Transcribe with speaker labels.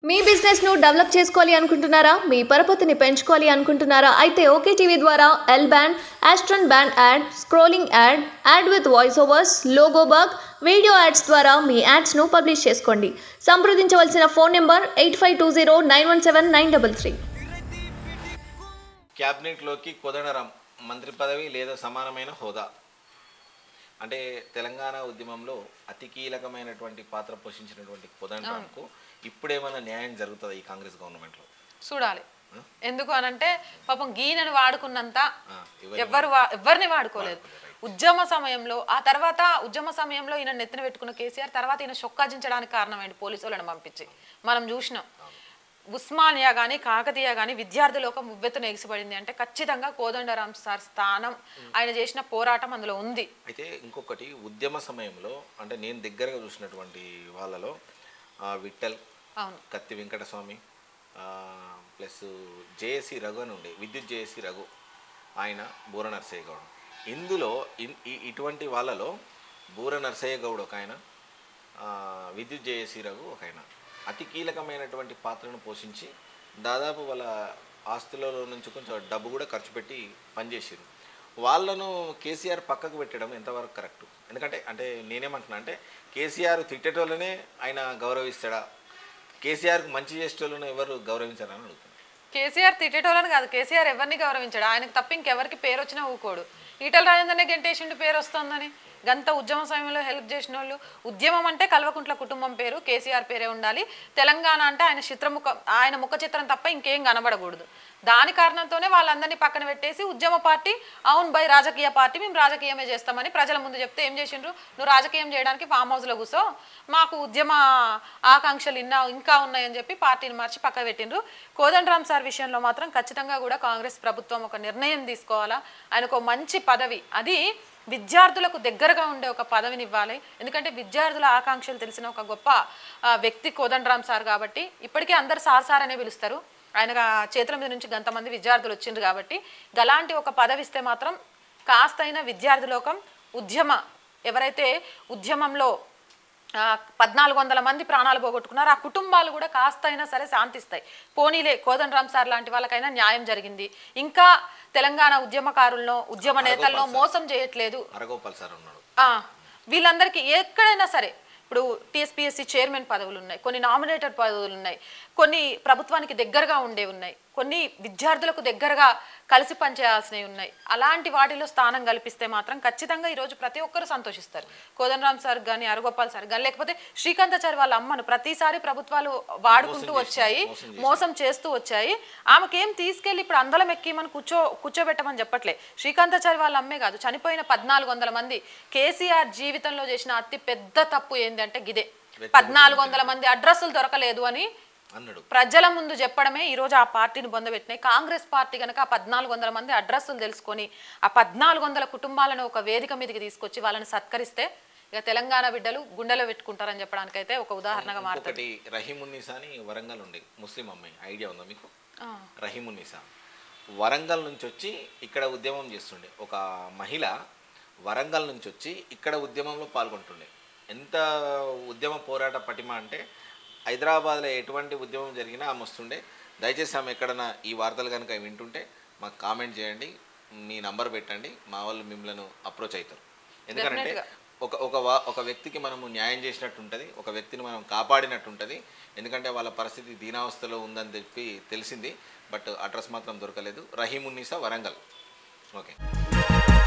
Speaker 1: మీ business ను develop చేసుకోవాలి అనుకుంటున్నారా మీ పరపతిని పెంచుకోవాలి అనుకుంటున్నారా అయితే ఓకే టీవీ ద్వారా L band Aston band ad scrolling ad ad with voice overs logo bug video ads ద్వారా మీ యాడ్స్ ను పబ్లిష్ చేసుకోండి సంప్రదించవలసిన phone number eight five two zero nine one seven nine double three
Speaker 2: క్యాబినెట్లోకి కొదనరాం మంత్రి పదవి లేదా సమానమైన హోదా అంటే తెలంగాణ ఉద్యమంలో అతి కీలకమైనటువంటి పాత్ర పోషించినటువంటి కోదండరాంకు ఇప్పుడేమైనా న్యాయం జరుగుతుంది ఈ కాంగ్రెస్ గవర్నమెంట్లో
Speaker 3: చూడాలి ఎందుకు అనంటే పాపం గీనని వాడుకున్నంత
Speaker 2: ఆ, ఎవరిని
Speaker 3: ఎవరు వా- ఎవరిని వాడుకోలేదు ఉద్యమ సమయంలో ఆ తర్వాత ఉద్యమ సమయంలో ఈయన నెత్తిన పెట్టుకున్న కేసీఆర్ తర్వాత ఈయన షొక్కాజించడానికి కారణమైంది పోలీసు వాళ్ళని పంపించి మనం చూసినాం ఉస్మానియా కానీ కాకతీయ కానీ విద్యార్థులు ఒక మువ్వెత్తున ఎగిసిపడింది అంటే ఖచ్చితంగా కోదండరాం సార్ స్థానం ఆయన చేసిన పోరాటం అందులో ఉంది
Speaker 2: అయితే ఇంకొకటి ఉద్యమ సమయంలో అంటే నేను దగ్గరగా చూసినటువంటి వాళ్ళలో ఆ, విఠల్
Speaker 3: అవును
Speaker 2: కత్తి వెంకటస్వామి ప్లస్ జేఏసీ రఘు అని ఉండే విద్యుత్ జేఏసీ రఘు ఆయన బూర నరసయ్య గౌడ్ ఇందులో ఇన్- ఈ- ఇటువంటి వాళ్ళలో బూర నరసయ్య గౌడ్ ఒక ఆయన ఆ, విద్యుత్ జేఏసీ రఘు ఒక ఆయన అతి కీలకమైనటువంటి పాత్రను పోషించి దాదాపు వాళ్ళ ఆస్తులలో నుంచి కొంచెం డబ్బు కూడా ఖర్చు పెట్టి పనిచేసారు వాళ్ళను కేసీఆర్ పక్కకు పెట్టడం ఎంతవరకు కరెక్ట్ ఎందుకంటే అంటే నేనేమంటున్నా అంటే కేసీఆర్ తిట్టేటోళ్ళనే ఆయన గౌరవిస్తాడా కేసీఆర్కు మంచి చేసేటోళ్ళను ఎవరు గౌరవించారని అడుగుతున్నాను
Speaker 3: కేసీఆర్ తిట్టేటోళ్ళని కాదు కేసీఆర్ ఎవరిని గౌరవించాడు ఆయనకు తప్ప ఇంకెవరికి పేరు వచ్చినా ఊకోడు ఈటల రాజేందర్నే గెంటేసిండు పేరు వస్తుందని గంత ఉద్యమ సమయంలో హెల్ప్ చేసిన వాళ్ళు ఉద్యమం అంటే కల్వకుంట్ల కుటుంబం పేరు కేసీఆర్ పేరే ఉండాలి తెలంగాణ అంటే ఆయన చిత్రముఖ ఆయన ముఖ చిత్రం తప్ప ఇంకేం కనబడకూడదు దాని కారణంతోనే వాళ్ళందరినీ పక్కన పెట్టేసి ఉద్యమ పార్టీ అవును బై రాజకీయ పార్టీ మేము రాజకీయమే చేస్తామని ప్రజల ముందు చెప్తే ఏం చేసిండ్రు నువ్వు రాజకీయం చేయడానికి ఫామ్ హౌస్లో కూర్చో మాకు ఉద్యమ ఆకాంక్షలు ఇన్నా ఇంకా ఉన్నాయని చెప్పి పార్టీని మార్చి పక్క పెట్టిండ్రు కోదండరామ్ సార్ విషయంలో మాత్రం ఖచ్చితంగా కూడా కాంగ్రెస్ ప్రభుత్వం ఒక నిర్ణయం తీసుకోవాలా ఆయనకు ఒక మంచి పదవి అది విద్యార్థులకు దగ్గరగా ఉండే ఒక పదవిని ఇవ్వాలి ఎందుకంటే విద్యార్థుల ఆకాంక్షలు తెలిసిన ఒక గొప్ప ఆ, వ్యక్తి కోదండరామ్ సార్ కాబట్టి ఇప్పటికీ అందరు సార్ సార్ అనే పిలుస్తారు ఆయన చేతుల మీద నుంచి గంతమంది విద్యార్థులు వచ్చిండ్రు కాబట్టి గలాంటి ఒక పదవి ఇస్తే మాత్రం కాస్తైన విద్యార్థి లోకం ఉద్యమ ఎవరైతే ఉద్యమంలో ఆ, పద్నాలుగు వందల మంది ప్రాణాలు పోగొట్టుకున్నారు ఆ కుటుంబాలు కూడా కాస్త అయినా సరే శాంతిస్తాయి పోనీలే కోదండరామ్ సార్ లాంటి వాళ్ళకైనా న్యాయం జరిగింది ఇంకా తెలంగాణ ఉద్యమకారులను ఉద్యమ నేతలను మోసం చేయట్లేదు
Speaker 2: అరగోపాల్ సార్ ఉన్నాడు
Speaker 3: ఆ, వీళ్ళందరికీ ఎక్కడైనా సరే ఇప్పుడు టీఎస్పీఎస్సీ చైర్మన్ పదవులు ఉన్నాయి కొన్ని నామినేటెడ్ పదవులు ఉన్నాయి కొన్ని ప్రభుత్వానికి దగ్గరగా ఉండే ఉన్నాయి కొన్ని విద్యార్థులకు దగ్గరగా కలిసి పనిచేయాల్సినవి ఉన్నాయి అలాంటి వాటిలో స్థానం కల్పిస్తే మాత్రం ఖచ్చితంగా ఈరోజు ప్రతి ఒక్కరు సంతోషిస్తారు కోదండరామ్ సార్ కానీ అరగోపాల్ సార్ కానీ లేకపోతే శ్రీకాంతాచారి వాళ్ళ అమ్మను ప్రతిసారి ప్రభుత్వాలు వాడుకుంటూ వచ్చాయి మోసం చేస్తూ వచ్చాయి ఆమెకేం తీసుకెళ్లి ఇప్పుడు అందలం ఎక్కిమని కూర్చో కూర్చోబెట్టమని చెప్పట్లే శ్రీకాంతాచారి వాళ్ళ అమ్మే కాదు చనిపోయిన పద్నాలుగు వందల మంది కేసీఆర్ జీవితంలో చేసిన అతి పెద్ద తప్పు ఏంటంటే గిదే పద్నాలుగు వందల మంది అడ్రస్సులు దొరకలేదు అని
Speaker 2: అన్నాడు
Speaker 3: ప్రజల ముందు చెప్పడమే ఈరోజు ఆ పార్టీని పొందబెట్టినాయి కాంగ్రెస్ పార్టీ కనుక ఆ పద్నాలుగు వందల మంది అడ్రస్సులు తెలుసుకొని ఆ పద్నాలుగు వందల కుటుంబాలను ఒక వేదిక మీదకి తీసుకొచ్చి వాళ్ళని సత్కరిస్తే ఇక తెలంగాణ బిడ్డలు గుండెలో పెట్టుకుంటారని చెప్పడానికైతే ఒక ఉదాహరణగా మారుతుంది
Speaker 2: ఇంకొకటి రహీమున్నీసా అని వరంగల్ ఉండే ముస్లిం అమ్మాయి ఐడియా ఉందా మీకు
Speaker 3: ఆ.
Speaker 2: రహీమున్నీసా వరంగల్ నుంచి వచ్చి ఇక్కడ ఉద్యమం చేస్తుండే ఒక మహిళ వరంగల్ నుంచి వచ్చి ఇక్కడ ఉద్యమంలో పాల్గొంటుండే ఎంత ఉద్యమ పోరాట పటిమ అంటే హైదరాబాద్లో ఎటువంటి ఉద్యమం జరిగినా ఆమె వస్తుండే దయచేసి ఆమె ఎక్కడన్నా ఈ వార్తలు కనుక వింటుంటే మాకు కామెంట్ చేయండి మీ నంబర్ పెట్టండి మా వాళ్ళు మిమ్మల్ని అప్రోచ్ అవుతారు ఎందుకంటే
Speaker 3: Definitely గా.
Speaker 2: ఒక ఒక వా- ఒక వ్యక్తికి మనము న్యాయం చేసినట్టు ఉంటుంది ఒక వ్యక్తిని మనం కాపాడినట్టు ఉంటుంది ఎందుకంటే వాళ్ళ పరిస్థితి దీనావస్థలో ఉందని చెప్పి తెలిసింది బట్ అడ్రస్ మాత్రం దొరకలేదు రహీమున్నీసా వరంగల్ ఓకే